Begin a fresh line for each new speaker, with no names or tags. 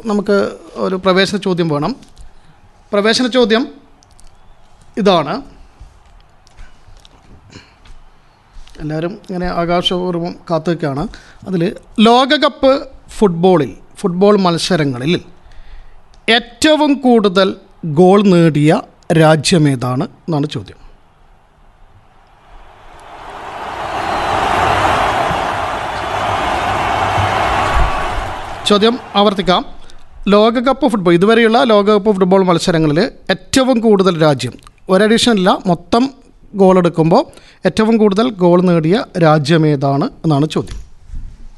നമുക്ക് ഒരു പ്രവേശന ചോദ്യം വേണം പ്രവേശന ചോദ്യം ഇതാണ് എല്ലാവരും ഇങ്ങനെ ആകാശപൂർവ്വം കാത്തു നിൽക്കുകയാണ് അതിൽ ലോകകപ്പ് ഫുട്ബോളിൽ ഫുട്ബോൾ മത്സരങ്ങളിൽ ഏറ്റവും കൂടുതൽ ഗോൾ നേടിയ രാജ്യമേതാണ് എന്നാണ് ചോദ്യം ചോദ്യം ആവർത്തിക്കാം ലോകകപ്പ് ഫുട്ബോൾ ഇതുവരെയുള്ള ലോകകപ്പ് ഫുട്ബോൾ മത്സരങ്ങളിൽ ഏറ്റവും കൂടുതൽ രാജ്യം ഒരഡീഷനില്ല മൊത്തം ഗോൾ എടുക്കുമ്പോൾ ഏറ്റവും കൂടുതൽ ഗോൾ നേടിയ രാജ്യമേതാണ് എന്നാണ് ചോദ്യം